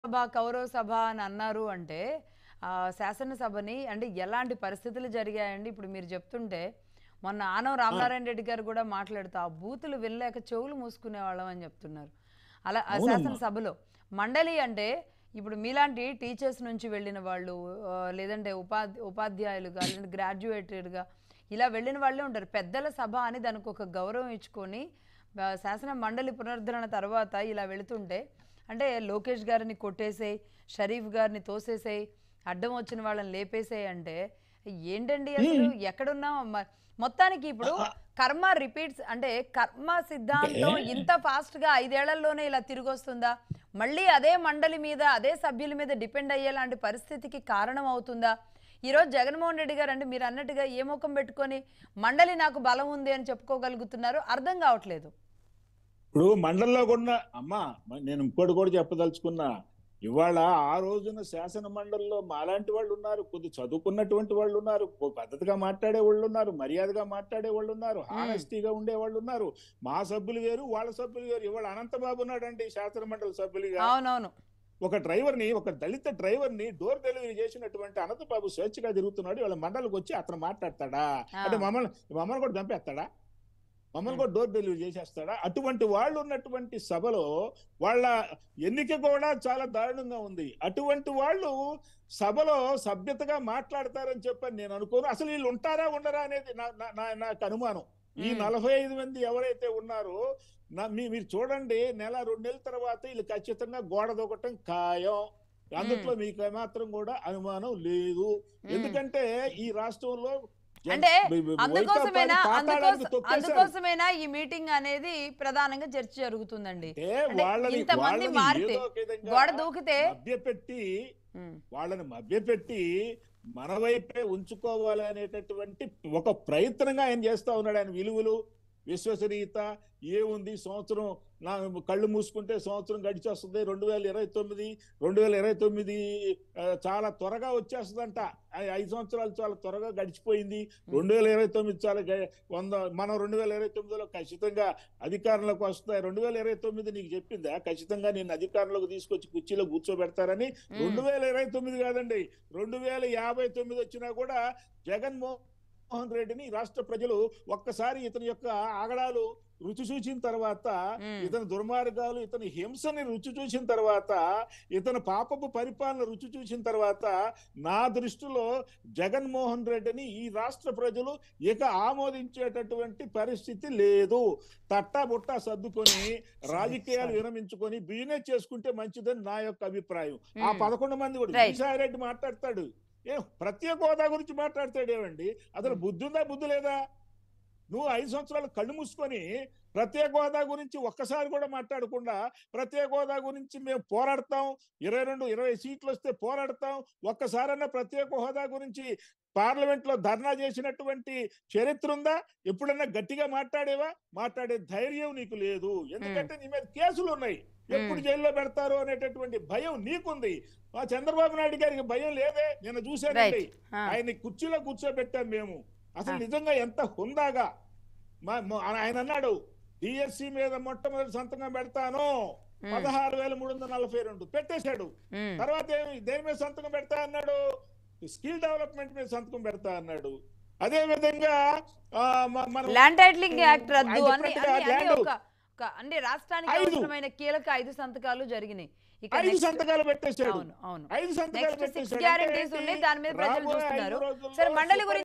సభ కౌరవ సభ అని అన్నారు అంటే ఆ, శాసనసభని అంటే ఎలాంటి పరిస్థితులు జరిగాయండి ఇప్పుడు మీరు చెప్తుంటే మొన్న ఆనవ రామనారాయణ రెడ్డి గారు కూడా మాట్లాడుతూ ఆ బూతులు వినలేక చెవులు మూసుకునే వాళ్ళం అని చెప్తున్నారు అలా ఆ అవునమ్మా. శాసనసభలో మండలి అంటే ఇప్పుడు మీలాంటి టీచర్స్ నుంచి వెళ్ళిన వాళ్ళు ఆ, లేదంటే ఉపాధి ఉపాధ్యాయులుగా లేదంటే గ్రాడ్యుయేటెడ్గా ఇలా వెళ్ళిన వాళ్ళే ఉంటారు పెద్దల సభ అని దానికి ఒక గౌరవం ఇచ్చుకొని ఆ, శాసన మండలి పునరుద్ధరణ తర్వాత ఇలా వెళుతుంటే అంటే లోకేష్ గారిని కొట్టేసేయి షరీఫ్ గారిని తోసేసేయి అడ్డం వచ్చిన వాళ్ళని లేపేసేయి అంటే ఏంటండి అసలు ఎక్కడున్నాం మ- మొత్తానికి ఇప్పుడు కర్మ రిపీట్స్ అంటే కర్మ సిద్ధాంతం ఇంత ఫాస్ట్ గా ఐదేళ్లలోనే ఇలా తిరిగి వస్తుందా మళ్ళీ అదే మండలి మీద అదే సభ్యుల మీద డిపెండ్ అయ్యేలాంటి పరిస్థితికి కారణం అవుతుందా ఈరోజు జగన్మోహన్ రెడ్డి గారు అంటే మీరు అన్నట్టుగా ఏ ముఖం పెట్టుకొని మండలి నాకు బలం ఉంది అని చెప్పుకోగలుగుతున్నారు అర్థం కావట్లేదు ఇప్పుడు మండలంలో కూడా అమ్మా మ- నేను ఇంకోటి కూడా చెప్పదలుచుకున్నా ఇవాళ ఆ రోజున శాసన మండలిలో మాలాంటి వాళ్ళు ఉన్నారు కొద్ది చదువుకున్నటువంటి వాళ్ళు ఉన్నారు కొ- పద్ధతిగా మాట్లాడే వాళ్ళు ఉన్నారు మర్యాదగా మాట్లాడే వాళ్ళు ఉన్నారు హానెస్టీగా ఉండే వాళ్ళు ఉన్నారు మా సభ్యులు వేరు వాళ్ళ సభ్యులు వేరు ఇవాళ అనంతబాబు ఉన్నాడండి శాసన మండలి సభ్యులుగా అవునవును ఒక డ్రైవర్ ని ఒక దళిత డ్రైవర్ ని డోర్ డెలివరీ చేసినటువంటి అనంతబాబు స్వేచ్ఛగా తిరుగుతున్నాడు వాళ్ళ మండలికి వచ్చి అతను మాట్లాడతాడా ఆ. అంటే మమ్మల్ని మమ్మల్ని కూడా చంపేస్తాడా మమ్మల్ని కూడా డోర్ డెలివరీ చేసేస్తాడా అటువంటి వాళ్ళు ఉన్నటువంటి సభలో వాళ్ళ ఎన్నిక కూడా చాలా దారుణంగా ఉంది అటువంటి వాళ్ళు సభలో సభ్యతగా మాట్లాడతారని చెప్పని నేను అనుకోను అసలు వీళ్ళు ఉంటారా ఉండరా అనేది నా- నా- నా- నాకు అనుమానం ఈ మ్మ్. నలభై ఐదు మంది ఎవరైతే ఉన్నారో నా మీ మీరు చూడండి నెల రెండు నెలల తర్వాత వీళ్ళు ఖచ్చితంగా గోడ దూకటం ఖాయం అందుట్లో మీకు ఏమాత్రం కూడా అనుమానం లేదు మ్మ్. ఎందుకంటే ఈ రాష్ట్రంలో జన్- అంటే బి- బి- అందుకోసమేనా వైకాపాని అందుకోసం పాతాళానికి తొక్కేశారు. అందుకోసమేనా ఈ మీటింగ్ అనేది ప్రధానంగా చర్చ జరుగుతుందండి అంటే అంటే వాళ్ళని ఇంతమంది వాళ్ళని మారితే, ఏదో ఒక విధంగా గోడ దూకితే మభ్యపెట్టి ఉమ్, వాళ్ళని మభ్యపెట్టి మన వైపే ఉంచుకోవాలి అనేటటువంటి ఒక ప్రయత్నంగా ఆయన చేస్తా ఉన్నాడు ఆయన విలువలు విశ్వసనీయత ఏముంది సంవత్సరం నా కళ్ళు మూసుకుంటే సంవత్సరం గడిచేస్తుంది రెండు వేల ఇరవై తొమ్మిది రెండు వేల ఇరవై తొమ్మిది ఆ, చాలా త్వరగా వచ్చేస్తుందంట ఆ ఐదు సంవత్సరాలు చాలా త్వరగా గడిచిపోయింది రెండు వేల ఇరవై తొమ్మిది చాలా గ- వంద మనం రెండు వేల ఇరవై తొమ్మిదిలో ఖచ్చితంగా అధికారంలోకి వస్తాయి రెండు వేల ఇరవై తొమ్మిది నీకు చెప్పిందా ఖచ్చితంగా నేను అధికారంలోకి తీసుకొచ్చి కుర్చీలో కూర్చోబెడతారని ఉమ్, రెండు వేల ఇరవై తొమ్మిది కాదండి రెండు వేల యాభై తొమ్మిది వచ్చినా కూడా జగన్మోహన్ రెడ్డిని ఈ రాష్ట్ర ప్రజలు ఒక్కసారి ఇతని యొక్క ఆగడాలు రుచి చూసిన తర్వాత ఉమ్. ఇతని దుర్మార్గాలు ఇతని హింసని రుచి చూసిన తర్వాత ఇతని పాపపు పరిపాలన రుచి చూసిన తర్వాత నా దృష్టిలో జగన్మోహన్ రెడ్డిని ఈ రాష్ట్ర ప్రజలు ఇక ఆమోదించేటటువంటి పరిస్థితి లేదు తట్టా బుట్టా సర్దుకొని రాజకీయాలు విరమించుకొని బిజినెస్ చేసుకుంటే మంచిదని నా యొక్క అభిప్రాయం ఆ ఉమ్. పదకొండు మంది కూడా Right. విజయసాయిరెడ్డి మాట్లాడతాడు ఏ ప్రత్యేక హోదా గురించి మాట్లాడతాడు ఏమండి అసలు ఉమ్. బుద్ధి ఉందా బుద్ధి లేదా నువ్వు ఐదు సంవత్సరాలు కళ్ళు మూసుకొని ప్రత్యేక హోదా గురించి ఒక్కసారి కూడా మాట్లాడకుండా ప్రత్యేక హోదా గురించి మేము పోరాడతాం ఇరవై రెండు ఇరవై సీట్లు వస్తే పోరాడతాం ఒక్కసారన్నా ప్రత్యేక హోదా గురించి పార్లమెంట్ లో ధర్నా చేసినటువంటి చరిత్ర ఉందా ఎప్పుడన్నా గట్టిగా మాట్లాడేవా మాట్లాడే ధైర్యం నీకు లేదు ఎందుకంటే నీ మీద కేసులు ఉన్నాయి ఎప్పుడు మ్మ్. జైల్లో పెడతారో అనేటటువంటి భయం నీకుంది మా చంద్రబాబు నాయుడు గారికి భయం లేదే నేను చూశానండి ఆ, ఆయన్ని కుర్చీలో కూర్చోబెట్టాం మేము అసలు ఆ. నిజంగా ఎంత హుందాగా మా మా- ఆయన అన్నాడు డిఎస్సి మీద మొట్టమొదటి సంతకం పెడతాను ఉమ్, పదహారు వేల మూడు వందల నలభై రెండు పెట్టేశాడు ఉమ్, తర్వాత ఏమి దేని మీద సంతకం పెడతా అన్నాడు స్కిల్ డెవలప్మెంట్ మీద సంతకం పెడతా అన్నాడు అదే విధంగా ఆ, మ- మనం ల్యాండ్ టైటిలింగ్ యాక్ట్ రద్దు ఆయన అన్ని చెప్పినట్టుగా అన్ని- అన్ని ల్యాండ్ ఒక ఒక- అంటే రాష్ట్రానికి ఐదు. అవసరమైన కీలక ఐదు సంతకాలు జరిగినాయి ఇక ఐదు next- సంతకాలు పెట్టేశాడు అవును అవును ఐదు సంతకాలు నెక్స్ట్ సిక్స్ పెట్టేశాడు గ్యారంటీస్ అంటే ఉన్నాయి దాని మీద ప్రజలు రాబోయే ఐదు చూస్తున్నారు రోజుల్లో సరే మండలి సూపర్ గురించి